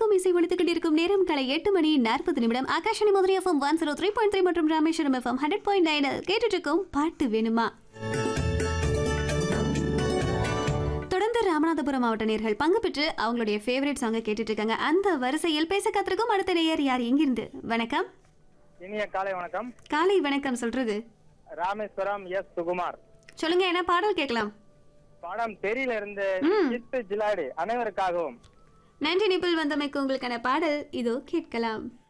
கேட்கும் இசை ஒழித்துக் கொண்டிருக்கும் நேரம் காலை எட்டு மணி நாற்பது நிமிடம் Akashvani Madurai FM one zero three point three மற்றும் Rameswaram FM hundred point nine கேட்டுட்டு இருக்கோம் பாட்டு வேணுமா தொடர்ந்து ராமநாதபுரம் மாவட்ட நேர்கள் பங்கு பெற்று அவங்களுடைய ஃபேவரட் சாங்கை கேட்டுட்டு இருக்காங்க அந்த வரிசையில் பேச காத்திருக்கும் அடுத்த நேயர் யார் எங்கிருந்து வணக்கம் இனிய காலை வணக்கம் காலை வணக்கம் சொல்றது ராமேஸ்வரம் எஸ் சுகுமார் சொல்லுங்க என்ன பாடல் கேட்கலாம் படம் தெரியல இருந்து ம். சித்து ஜிலாடி அனைவருக்காகவும் நன்றி நிபிள் வந்தமைக்கு உங்களுக்கான பாடல் இதோ கேட்கலாம்